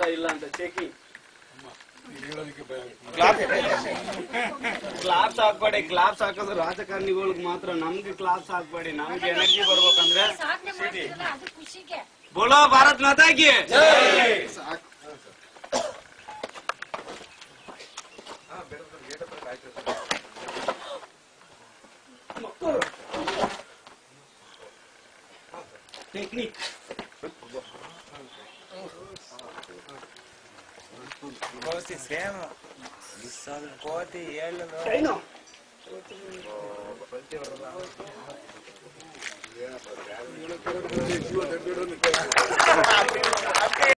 ಇಲ್ಲ ಅಂತ ಚೆಕಿಂಗ್ ಹೇಳೋದಕ್ಕೆ ಭಯ ಆಗ್ತದೆ. ಕ್ಲಾಪ್ಸ್ ಹಾಕ್ಬೇಡಿ ಕ್ಲಾಪ್ಸ್ ಹಾಕೋದು ರಾಜಕಾರಣಿಗಳಿಗೆ ಮಾತ್ರ ನಮ್ಗೆ ಕ್ಲಾಪ್ಸ್ ಹಾಕ್ಬೇಡಿ ನಮ್ಗೆ ಎನರ್ಜಿ ಬರ್ಬೇಕಂದ್ರೆ ಸಾಧನೆ ಮಾಡ್ತಿರಲ್ಲ ಅದು ಖುಷಿಗೆ ಬೋಲೋ ಭಾರತ್ ಮಾತಾಗಿ ಟೆಕ್ನಿಕ್ ಕೋತಿ ಸೇಮ್ ಕೋತಿ ಹೇಳು ಕೈನು ಹೇಳೋಕೆ ಜೀವ ತೆಗ್ದಿಡೋದಕ್ಕೆ